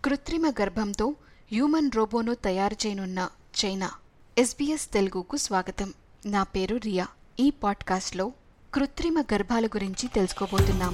కృత్రిమ గర్భంతో హ్యూమన్ రోబోను తయారు చేయనున్న చైనా ఎస్బీఎస్ తెలుగుకు స్వాగతం నా పేరు రియా ఈ పాడ్కాస్ట్లో కృత్రిమ గర్భాల గురించి తెలుసుకోబోతున్నాం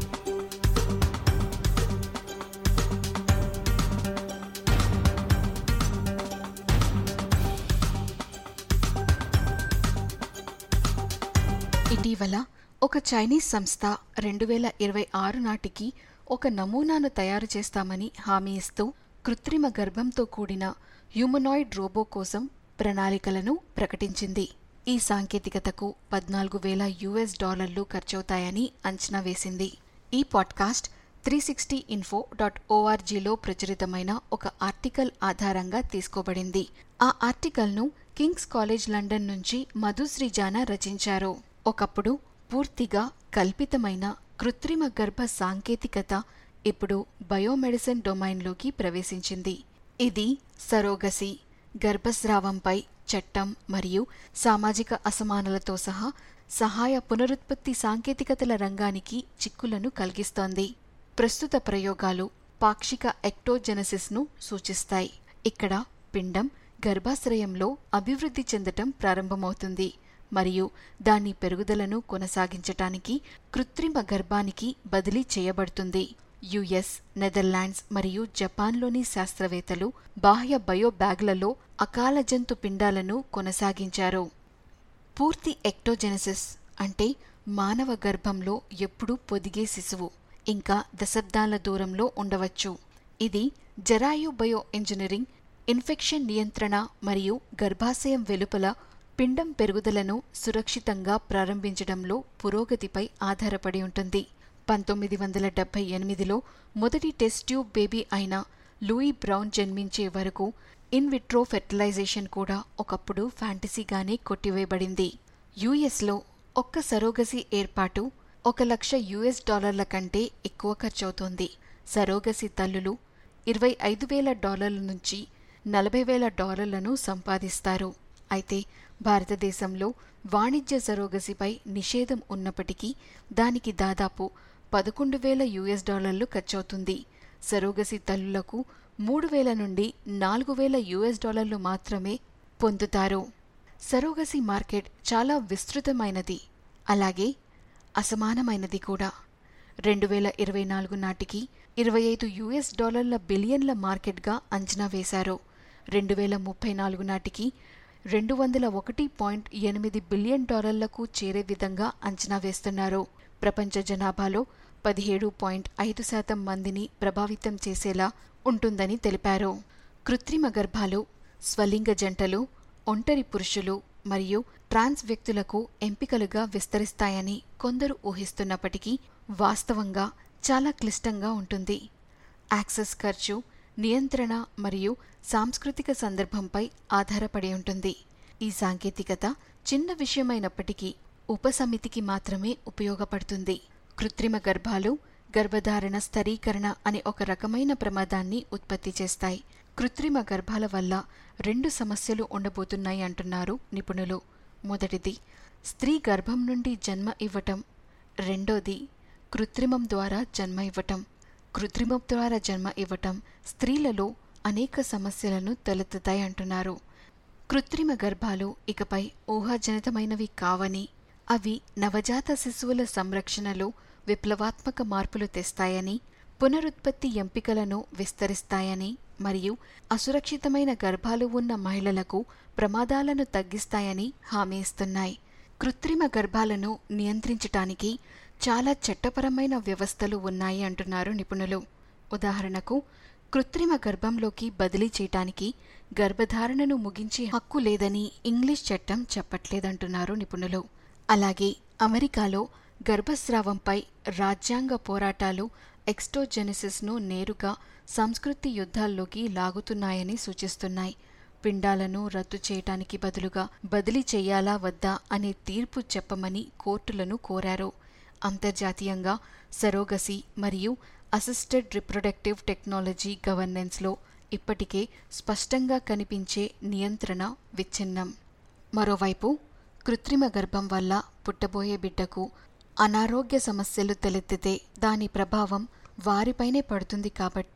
ఇటీవల ఒక చైనీస్ సంస్థ రెండు వేల ఇరవై ఆరు నాటికి ఒక నమూనాను తయారు చేస్తామని హామీ ఇస్తూ కృత్రిమ గర్భంతో కూడిన హ్యూమనాయిడ్ రోబో కోసం ప్రణాళికలను ప్రకటించింది ఈ సాంకేతికతకు పద్నాలుగు వేల యుఎస్ డాలర్లు ఖర్చవుతాయని అంచనా వేసింది ఈ podcast three sixty info dot ఓఆర్జీలో ప్రచురితమైన ఒక ఆర్టికల్ ఆధారంగా తీసుకోబడింది ఆ ఆర్టికల్ను కింగ్స్ కాలేజ్ లండన్ నుంచి మధుశ్రీజాన రచించారు ఒకప్పుడు పూర్తిగా కల్పితమైన కృత్రిమ గర్భ సాంకేతికత ఇప్పుడు బయోమెడిసిన్ డొమైన్లోకి ప్రవేశించింది ఇది సరోగసి గర్భస్రావంపై చట్టం మరియు సామాజిక అసమానలతో సహా సహాయ పునరుత్పత్తి సాంకేతికతల రంగానికి చిక్కులను కలిగిస్తోంది ప్రస్తుత ప్రయోగాలు పాక్షిక ఎక్టోజెనసిస్ను సూచిస్తాయి ఇక్కడ పిండం గర్భాశ్రయంలో అభివృద్ధి చెందటం ప్రారంభమవుతుంది మరియు దాని పెరుగుదలను కొనసాగించటానికి కృత్రిమ గర్భానికి బదిలీ చేయబడుతుంది యుఎస్ నెదర్లాండ్స్ మరియు జపాన్లోని శాస్త్రవేత్తలు బాహ్య బయో బ్యాగ్లలో అకాల జంతు పిండాలను కొనసాగించారు పూర్తి ఎక్టోజెనసిస్ అంటే మానవ గర్భంలో ఎప్పుడూ పొదిగే శిశువు ఇంకా దశాబ్దాల దూరంలో ఉండవచ్చు ఇది జరాయు బయో ఇంజనీరింగ్ ఇన్ఫెక్షన్ నియంత్రణ మరియు గర్భాశయం వెలుపల పిండం పెరుగుదలను సురక్షితంగా ప్రారంభించడంలో పురోగతిపై ఆధారపడి ఉంటుంది పంతొమ్మిది వందల డెబ్బై ఎనిమిదిలో మొదటి టెస్ట్ ట్యూబ్ బేబీ అయిన లూయి బ్రౌన్ జన్మించే వరకు ఇన్ విట్రో ఫెర్టిలైజేషన్ కూడా ఒకప్పుడు ఫ్యాంటసీగానే కొట్టివేయబడింది యుఎస్లో ఒక్క సరోగసి ఏర్పాటు ఒక లక్ష యుఎస్ డాలర్ల కంటే ఎక్కువ ఖర్చవుతోంది సరోగసి తల్లులు ఇరవై ఐదు వేల డాలర్ల నుంచి నలభై వేల డాలర్లను సంపాదిస్తారు అయితే భారతదేశంలో వాణిజ్య సరోగసిపై నిషేధం ఉన్నప్పటికీ దానికి దాదాపు పదకొండు వేల యుఎస్ డాలర్లు ఖర్చవుతుంది సరోగసి తల్లులకు మూడు వేల నుండి నాలుగు వేల యుఎస్ డాలర్లు మాత్రమే పొందుతారు సరోగసి మార్కెట్ చాలా విస్తృతమైనది అలాగే అసమానమైనది కూడా రెండు వేల ఇరవై నాలుగు నాటికి ఇరవై ఐదు యుఎస్ డాలర్ల బిలియన్ల మార్కెట్గా అంచనా వేశారు రెండు వేల ముప్పై నాలుగు నాటికి రెండు వందల ఒకటి పాయింట్ ఎనిమిది బిలియన్ డాలర్లకు చేరే విధంగా అంచనా వేస్తున్నారు ప్రపంచ జనాభాలో పదిహేడు పాయింట్ ఐదు శాతం మందిని ప్రభావితం చేసేలా ఉంటుందని తెలిపారు కృత్రిమ గర్భాలు స్వలింగ జంటలు ఒంటరి పురుషులు మరియు ట్రాన్స్ వ్యక్తులకు ఎంపికలుగా విస్తరిస్తాయని కొందరు ఊహిస్తున్నప్పటికీ వాస్తవంగా చాలా క్లిష్టంగా ఉంటుంది యాక్సెస్ ఖర్చు నియంత్రణ మరియు సాంస్కృతిక సందర్భంపై ఆధారపడి ఉంటుంది ఈ సాంకేతికత చిన్న విషయమైనప్పటికీ ఉపసమితికి మాత్రమే ఉపయోగపడుతుంది కృత్రిమ గర్భాలు గర్భధారణ స్థరీకరణ అనే ఒక రకమైన ప్రమాదాన్ని ఉత్పత్తి చేస్తాయి కృత్రిమ గర్భాల వల్ల రెండు సమస్యలు ఉండబోతున్నాయి అంటున్నారు నిపుణులు మొదటిది స్త్రీ గర్భం నుండి జన్మ ఇవ్వటం రెండోది కృత్రిమం ద్వారా జన్మ ఇవ్వటం కృత్రిమం ద్వారా జన్మ ఇవ్వటం స్త్రీలలో అనేక సమస్యలను తలెత్తుతాయి అంటున్నారు కృత్రిమ గర్భాలు ఇకపై ఊహాజనితమైనవి కావని అవి నవజాత శిశువుల సంరక్షణలో విప్లవాత్మక మార్పులు తెస్తాయని పునరుత్పత్తి ఎంపికలను విస్తరిస్తాయని మరియు అసురక్షితమైన గర్భాలు ఉన్న మహిళలకు ప్రమాదాలను తగ్గిస్తాయని హామీ ఇస్తున్నాయి కృత్రిమ గర్భాలను నియంత్రించటానికి చాలా చట్టపరమైన వ్యవస్థలు ఉన్నాయి అంటున్నారు నిపుణులు ఉదాహరణకు కృత్రిమ గర్భంలోకి బదిలీ చేయటానికి గర్భధారణను ముగించే హక్కు లేదని ఇంగ్లీష్ చట్టం చెప్పట్లేదంటున్నారు నిపుణులు అలాగే అమెరికాలో గర్భస్రావంపై రాజ్యాంగ పోరాటాలు ఎక్స్టోజెనిసిస్ను నేరుగా సంస్కృతి యుద్ధాల్లోకి లాగుతున్నాయని సూచిస్తున్నాయి పిండాలను రద్దు చేయటానికి బదులుగా బదిలీ చేయాలా వద్దా అనే తీర్పు చెప్పమని కోర్టులను కోరారు అంతర్జాతీయంగా సరోగసి మరియు అసిస్టెడ్ రిప్రొడక్టివ్ టెక్నాలజీ గవర్నెన్స్లో ఇప్పటికే స్పష్టంగా కనిపించే నియంత్రణ విచ్ఛిన్నం మరోవైపు కృత్రిమ గర్భం వల్ల పుట్టబోయే బిడ్డకు అనారోగ్య సమస్యలు తలెత్తితే దాని ప్రభావం వారిపైనే పడుతుంది కాబట్టి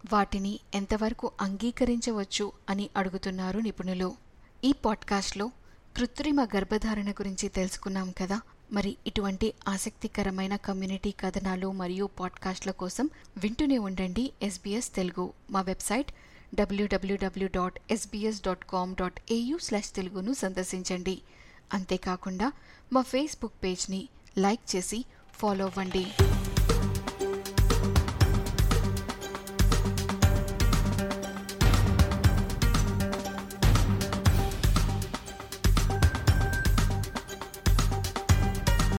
వాటిని ఎంతవరకు అంగీకరించవచ్చు అని అడుగుతున్నారు నిపుణులు ఈ పాడ్కాస్ట్లో కృత్రిమ గర్భధారణ గురించి తెలుసుకున్నాం కదా మరి ఇటువంటి ఆసక్తికరమైన కమ్యూనిటీ కథనాలు మరియు పాడ్కాస్ట్ల కోసం వింటూనే ఉండండి ఎస్బీఎస్ తెలుగు మా website WWW dot SBS dot com dot AU slash తెలుగును సందర్శించండి అంతేకాకుండా మా ఫేస్బుక్ పేజ్ని లైక్ చేసి ఫాలో అవ్వండి